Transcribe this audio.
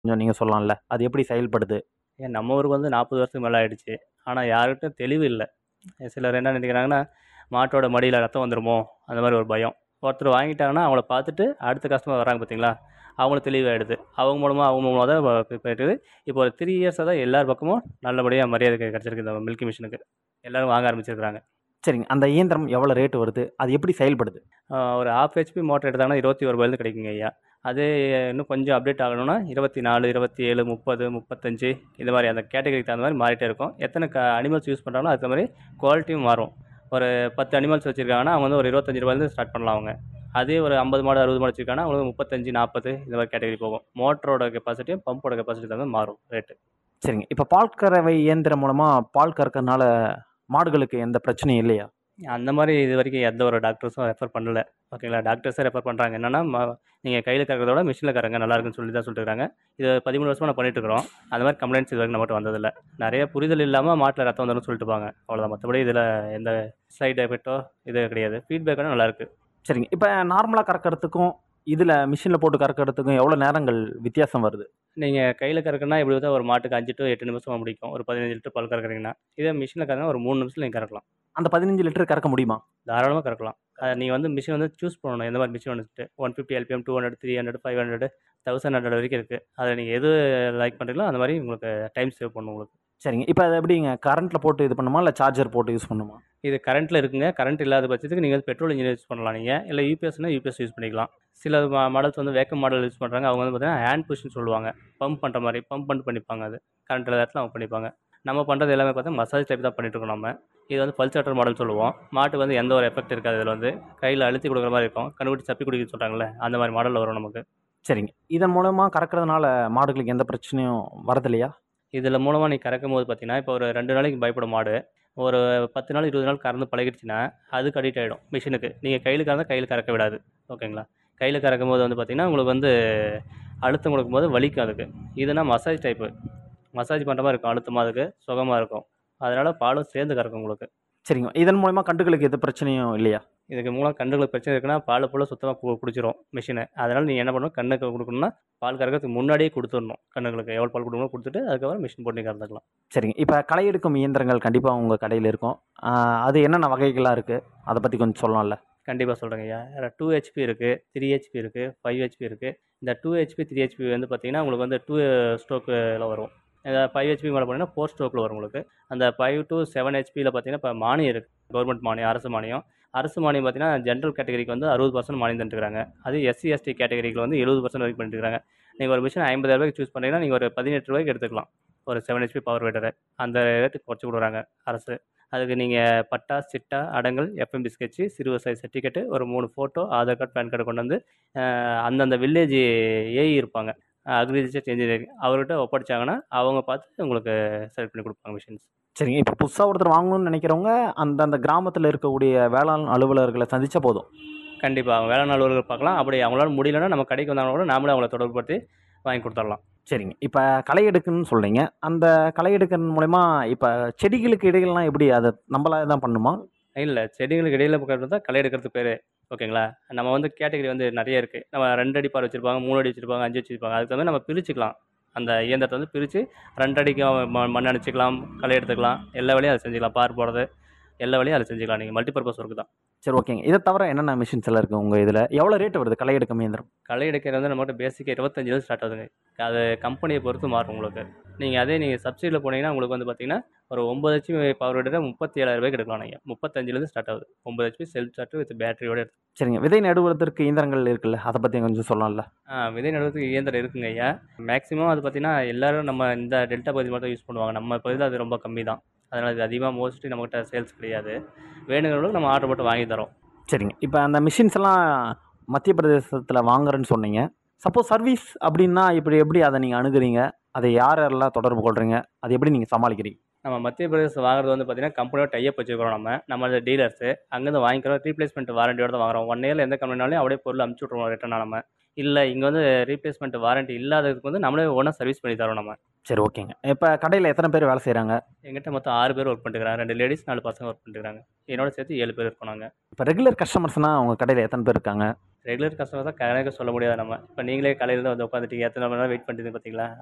கொஞ்சம் நீங்கள் சொல்லலாம்ல அது எப்படி செயல்படுது ஏன் நம்ம ஊருக்கு வந்து நாற்பது வருஷத்துக்கு மேலே ஆயிடுச்சு ஆனால் யாருக்கிட்டும் தெளிவு இல்லை சிலர் என்ன நினைக்கிறாங்கன்னா மாட்டோட மடியில் ரத்தம் வந்துருமோ அந்த மாதிரி ஒரு பயம் ஒருத்தர் வாங்கிட்டாங்கன்னா அவங்கள பார்த்துட்டு அடுத்த கஸ்டமர் வராங்க பார்த்தீங்களா அவங்களுக்கு தெளிவாயிடுது அவங்க மூலமாக அவங்க மூலமாக தான் இப்போ போயிட்டு இப்போ ஒரு த்ரீ இயர்ஸாக தான் எல்லார் பக்கமும் நல்லபடியாக மரியாதை கிடச்சிருக்கு இந்த மில்கி மிஷினுக்கு எல்லோரும் வாங்க ஆரம்பிச்சிருக்கிறாங்க சரிங்க அந்த இயந்திரம் எவ்வளோ ரேட் வருது அது எப்படி செயல்படுது ஆஹ் ஒரு ஹாஃப் ஹெச்பி மோட்டர் எடுத்தாங்கன்னா இருபத்தி ஒரு ரூபாயிலிருந்து கிடைக்குங்க ஐயா அதே இன்னும் கொஞ்சம் அப்டேட் ஆகணும்னா இருபத்தி நாலு இருபத்தி ஏழு முப்பது முப்பத்தஞ்சு இந்த மாதிரி அந்த கேட்டகரிக்கு தகுந்த மாதிரி மாறிட்டே இருக்கும் எத்தனை க அனிமல்ஸ் யூஸ் பண்ணுறாங்களோ அதுக்கு மாதிரி குவாலிட்டியும் மாறும் ஒரு பத்து அனிமல்ஸ் வச்சுருக்காங்கன்னா அவங்க வந்து ஒரு இருபத்தஞ்சு ரூபாயிலேருந்து ஸ்டார்ட் பண்ணலாம் அவங்க அதே ஒரு ஐம்பது மாடு அறுபது மாடு வச்சுருக்காங்கன்னா அவங்களுக்கு முப்பத்தஞ்சு நாற்பது இந்த மாதிரி கேட்டகரி போகும் மோட்டரோட கெப்பாசிட்டியும் பம்போட கெப்பாசிட்டி தகுந்த மாதிரி மாறும் ரேட்டு சரிங்க இப்போ பால் கறவை இயந்திரம் மூலமாக பால் கறக்கறனால மாடுகளுக்கு எந்த பிரச்சனையும் இல்லையா அந்த மாதிரி இது வரைக்கும் எந்த ஒரு டாக்டர்ஸும் ரெஃபர் பண்ணல ஓகேங்களா டாக்டர்ஸே ரெஃபர் பண்ணுறாங்க என்னன்னா நீங்கள் கையில் கறக்கிறத விட மிஷினில் கறங்க நல்லா இருக்குன்னு சொல்லி தான் சொல்லிட்டுருக்காங்க இது பதிமூணு வருஷமாக நான் பண்ணிட்டு இருக்கிறோம் அந்த மாதிரி கம்ப்ளைண்ட்ஸ் இது வரைக்கும் நம்மகிட்ட வந்ததில்லை நிறைய புரிதல் இல்லாமல் மாட்டில் ரத்தம் வந்துடும் சொல்லிட்டு போங்க அவ்வளோதான் மற்றபடி இதில் எந்த சைடு எஃபெக்ட்டோ இது கிடையாது ஃபீட்பேக்கும் நல்லா இருக்கு சரிங்க இப்போ நார்மலாக கறக்கிறதுக்கும் இதில் மிஷினில் போட்டு கறக்கிறதுக்கும் எவ்வளோ நேரங்கள் வித்தியாசம் வருது நீங்கள் கையில் கறக்குன்னா இப்படி தான் ஒரு மாட்டுக்கு அஞ்சு டு எட்டு நிமிஷமாக முடிக்கும் ஒரு பதினஞ்சு லிட்டர் பால் கறக்குறீங்கன்னா இதே மிஷினில் கறங்க ஒரு மூணு நிமிஷத்தில் நீங்கள் கறக்கலாம் அந்த பதினஞ்சு லிட்டர் கறக்க முடியுமா தாராளமாக கறக்கலாம் அதை நீங்கள் வந்து மிஷின் வந்து சூஸ் பண்ணணும் எந்த மாதிரி மிஷின் வந்துட்டு one fifty LPM two hundred three hundred five hundred thousand hundred வரைக்கும் இருக்குது அதில் நீங்கள் எது லைக் பண்ணுறீங்களோ அந்த மாதிரி உங்களுக்கு டைம் சேவ் பண்ணும் உங்களுக்கு சரிங்க இப்போ அது எப்படிங்க கரண்ட்டில் போட்டு இது பண்ணுமா இல்லை சார்ஜர் போட்டு யூஸ் பண்ணுமா இது கரண்ட்டில் இருக்குங்க கரண்ட் இல்லாத பட்சத்துக்கு நீங்கள் பெட்ரோல் இன்ஜின் யூஸ் பண்ணலாம் நீங்கள் இல்லை யூபிஎஸ்னா யூபிஎஸ் யூஸ் பண்ணிக்கலாம் சில மாடல்ஸ் வந்து வேக்கம் மாடல் யூஸ் பண்ணுறாங்க அவங்க வந்து பார்த்தீங்கன்னா ஹேண்ட் புஷ்னு சொல்லுவாங்க பம்ப் பண்ணுற மாதிரி பம்ப் பண்ணிட்டு பண்ணிப்பாங்க அது கரண்ட் இல்லாத இடத்துல அவங்க பண்ணிப்பாங்க நம்ம பண்ணுறது எல்லாமே பார்த்தா மசாஜ் டைப் தான் பண்ணிட்டு இருக்கோம் நம்ம இது வந்து பல்சாட்டர் மாடல் சொல்லுவோம் மாட்டுக்கு வந்து எந்த ஒரு எஃபெக்ட் இருக்காது இதில் வந்து கையில் அழுத்தி கொடுக்குற மாதிரி இருக்கும் கண்டுபிடி சப்பி குடிக்க சொல்கிறாங்களே அந்த மாதிரி மாடலில் வரும் நமக்கு சரிங்க இதன் மூலமாக கறக்கிறதுனால மாடுகளுக்கு எந்த பிரச்சனையும் வரதில்லையா இதில் மூலமாக நீ கறக்கும் போது பார்த்தீங்கன்னா இப்போ ஒரு ரெண்டு நாளைக்கு பயப்படும் மாடு ஒரு பத்து நாள் இருபது நாள் கறந்து பழகிடுச்சுன்னா அதுக்கு அடிக்ட் ஆகிடும் மிஷினுக்கு நீங்கள் கையில் கறந்தால் கையில் கறக்க விடாது ஓகேங்களா கையில் கறக்கும் போது வந்து பார்த்தீங்கன்னா உங்களுக்கு வந்து அழுத்தம் கொடுக்கும்போது வலிக்கும் அதுக்கு இதுனா மசாஜ் டைப்பு மசாஜ் பண்ணுற மாதிரி இருக்கும் அழுத்தமாக அதுக்கு சுகமாக இருக்கும் அதனால் பாலும் சேர்ந்து கறக்கும் உங்களுக்கு சரிங்க இதன் மூலமாக கண்டுகளுக்கு எந்த பிரச்சனையும் இல்லையா இதுக்கு மூலம் கண்ணுகளுக்கு பிரச்சனை இருக்குன்னா பால் ஃபுல்லாக சுத்தமாக கு குடிச்சிரும் மிஷினை அதனால் நீங்கள் என்ன பண்ணணும் கண்ணுக்கு கொடுக்கணும்னா பால் கறக்கிறதுக்கு முன்னாடியே கொடுத்துடணும் கண்ணுங்களுக்கு எவ்வளோ பால் கொடுக்கணும் கொடுத்துட்டு அதுக்கப்புறம் மிஷின் போட்டு கறந்துக்கலாம் சரிங்க இப்போ களை எடுக்கும் இயந்திரங்கள் கண்டிப்பாக உங்கள் கடையில் இருக்கும் ஆஹ் அது என்னென்ன வகைகளாக இருக்குது அதை பற்றி கொஞ்சம் சொல்லலாம்ல கண்டிப்பாக சொல்கிறேங்க ஐயா டூ ஹெச்பி இருக்குது த்ரீ ஹெச்பி இருக்குது ஃபைவ் ஹெச்பி இருக்குது இந்த டூ ஹெச்பி த்ரீ ஹெச்பி வந்து பார்த்தீங்கன்னா உங்களுக்கு வந்து டூ ஸ்ட்ரோக்கில் வரும் இந்த ஃபைவ் ஹெச்பி மேலே போனீங்கன்னா ஃபோர் ஸ்ட்ரோக்கில் வரும் உங்களுக்கு அந்த ஃபைவ் டு செவன் ஹெச்பியில் பார்த்தீங்கன்னா இப்போ மானியம் இருக்குது கவர்மெண்ட் மானியம் அரசு மானியம் அரசு மானியம் பார்த்தீங்கன்னா ஜென்ரல் கேட்டகரிக்கு வந்து அறுபது பர்சன்ட் மானியம் தந்துருக்காங்க அது எஸ்சி எஸ்டி கேட்டகரிக்கு வந்து எழுபது பர்சன்ட் வரைக்கும் பண்ணிட்டுருக்காங்க நீங்கள் ஒரு மிஷின் ஐம்பதாயிரம் ரூபாய்க்கு சூஸ் பண்ணீங்கன்னா நீங்கள் ஒரு பதினெட்டு ரூபாய்க்கு எடுத்துக்கலாம் ஒரு செவன் ஹெச்பி பவர் வேட்டரை அந்த ரேட்டுக்கு குறைச்சி கொடுக்குறாங்க அரசு அதுக்கு நீங்கள் பட்டா சிட்டா அடங்கல் எஃப்எம்பி ஸ்கெட்சு சிறுவர் சைஸ் சர்டிஃபிகேட்டு ஒரு மூணு photo Aadhaar card PAN card கொண்டு வந்து அஹ், அந்தந்த வில்லேஜ் ஏஇ இருப்பாங்க அக்ரிகல்ச்சர் இன்ஜினியரிங் அவர்கிட்ட ஒப்படைச்சாங்கன்னா அவங்க பார்த்து உங்களுக்கு செலக்ட் பண்ணி கொடுப்பாங்க மிஷின்ஸ் சரிங்க இப்போ புதுசாக ஒருத்தர் வாங்கணும்னு நினைக்கிறவங்க அந்தந்த கிராமத்தில் இருக்கக்கூடிய வேளாண் அலுவலர்களை சந்திச்சா போதும் கண்டிப்பாக அவங்க வேளாண் அலுவலர்கள் பார்க்கலாம் அப்படி அவங்களால முடியலன்னா நம்ம கடைக்கு வந்தாங்கன்னா கூட நாமளே அவங்கள தொடர்புபடுத்தி வாங்கி கொடுத்துடலாம் சரிங்க இப்போ களை எடுக்குன்னு சொல்கிறீங்க அந்த களை எடுக்கிறது மூலயமா இப்போ செடிகளுக்கு இடையிலலாம் எப்படி அதை நம்மளா தான் பண்ணுமா இல்லை செடிகளுக்கு இடையில பக்கம் தான் களை எடுக்கிறது பேர் ஓகேங்களா நம்ம வந்து கேட்டகரி வந்து நிறைய இருக்குது நம்ம ரெண்டு அடி பார் வச்சுருப்பாங்க மூணு அடி வச்சுருப்பாங்க அஞ்சு வச்சுருப்பாங்க அதுக்கு தகுந்த மாதிரி நம்ம பிரிச்சுக்கலாம் அந்த இயந்திரத்தை வந்து பிரித்து ரெண்டு அடிக்கும் ம மண் அடிச்சுக்கலாம் களை எடுத்துக்கலாம் எல்லா வேலையும் அதை செஞ்சுக்கலாம் பார் போடுறது எல்லா வேலையும் அதை செஞ்சுக்கலாம் நீங்கள் மல்டிபர்பஸ் ஒர்க்கு தான் சரி ஓகேங்க இதை தவிர என்னென்ன மிஷின்ஸ் எல்லாம் இருக்குது உங்கள் இதில் எவ்வளோ ரேட் வருது களை எடுக்கும் இயந்திரம் களை எடுக்கிறது வந்து நம்மகிட்ட பேசிக்காக இருபத்தஞ்சிலேருந்து ஸ்டார்ட் ஆகுதுங்க அது கம்பெனியை பொறுத்து மாறும் உங்களுக்கு நீங்கள் அதே நீங்கள் சப்சிடியில் போனீங்கன்னா உங்களுக்கு வந்து பார்த்தீங்கன்னா ஒரு ஒம்பது ஹெச்பி பவர் விட முப்பத்தி ஏழாயிரம் ரூபாய்க்கு எடுக்கலாம் நீங்கள் முப்பத்தஞ்சிலேருந்து ஸ்டார்ட் ஆகுது ஒம்பது ஹெச்பி செல்ஃப் ஸ்டார்ட் வித் பேட்டரியோட எடுத்து சரிங்க விதை நடுவதற்கு இயந்திரங்கள் இருக்குல்ல அதை பற்றி கொஞ்சம் சொல்லலாம்ல ஆ விதை நடுவதுக்கு இயந்திரம் இருக்குங்க ஐயா மேக்ஸிமம் அது பார்த்தீங்கன்னா எல்லாரும் நம்ம இந்த டெல்டா பகுதி மட்டும் யூஸ் பண்ணுவாங்க நம்ம பகுதியில் அது ரொம்ப கம்மி தான் அதனால் இது அதிகமாக மோஸ்ட்லி நம்மகிட்ட சேல்ஸ் கிடையாது வேணுங்கிறவங்களுக்கு நம்ம ஆர்டர் போட்டு வாங்கி தரோம் சரிங்க இப்போ அந்த மிஷின்ஸ் எல்லாம் மத்திய பிரதேசத்தில் வாங்குறேன்னு சொன்னீங்க சப்போஸ் சர்வீஸ் அப்படின்னா இப்படி எப்படி அதை நீங்கள் அணுகுறீங்க அதை யார் யாரெல்லாம் தொடர்பு கொள்கிறீங்க அதை எப்படி நீங்கள் சமாளிக்கிறீங்க நம்ம மத்திய பிரதேசம் வாங்குறது வந்து பார்த்தீங்கன்னா கம்பெனியோட டைப் வச்சுக்கிறோம் நம்ம நம்ம டீலர்ஸு அங்கேருந்து வாங்கிக்கிறோம் ரீப்ளேஸ்மெண்ட் வாரண்டியோட தான் வாங்குறோம் ஒன் இயரில் எந்த கம்பெனினாலும் அப்படியே பொருள் அமுச்சு விட்ருவோம் ரிட்டனாக நம்ம இல்லை இங்கே வந்து ரீப்ளேஸ்மெண்ட் வாரண்டி இல்லாததுக்கு வந்து நம்மளே ஒன்றா சர்வீஸ் பண்ணி தரோம் நம்ம சரி ஓகேங்க இப்போ கடையில் எத்தனை பேர் வேலை செய்கிறாங்க எங்கிட்ட மொத்தம் ஆறு பேர் ஒர்க் பண்ணிட்டுருக்காங்க ரெண்டு லேடிஸ் நாலு பசங்க ஒர்க் பண்ணிட்டுருக்காங்க என்னோட சேர்த்து ஏழு பேர் இருக்கோம் நாங்கள் இப்போ ரெகுலர் கஸ்டமர்ஸ்னால் உங்கள் கடையில் எத்தனை பேர் இருக்காங்க ரெகுலர் கஸ்டமர் தான் கணக்கு சொல்ல முடியாது நம்ம இப்போ நீங்களே காலையிலேருந்து வந்து உட்காந்துட்டீங்க எத்தனை மணி நேரம் வெயிட் பண்ணிட்டு பார்த்தீங்களா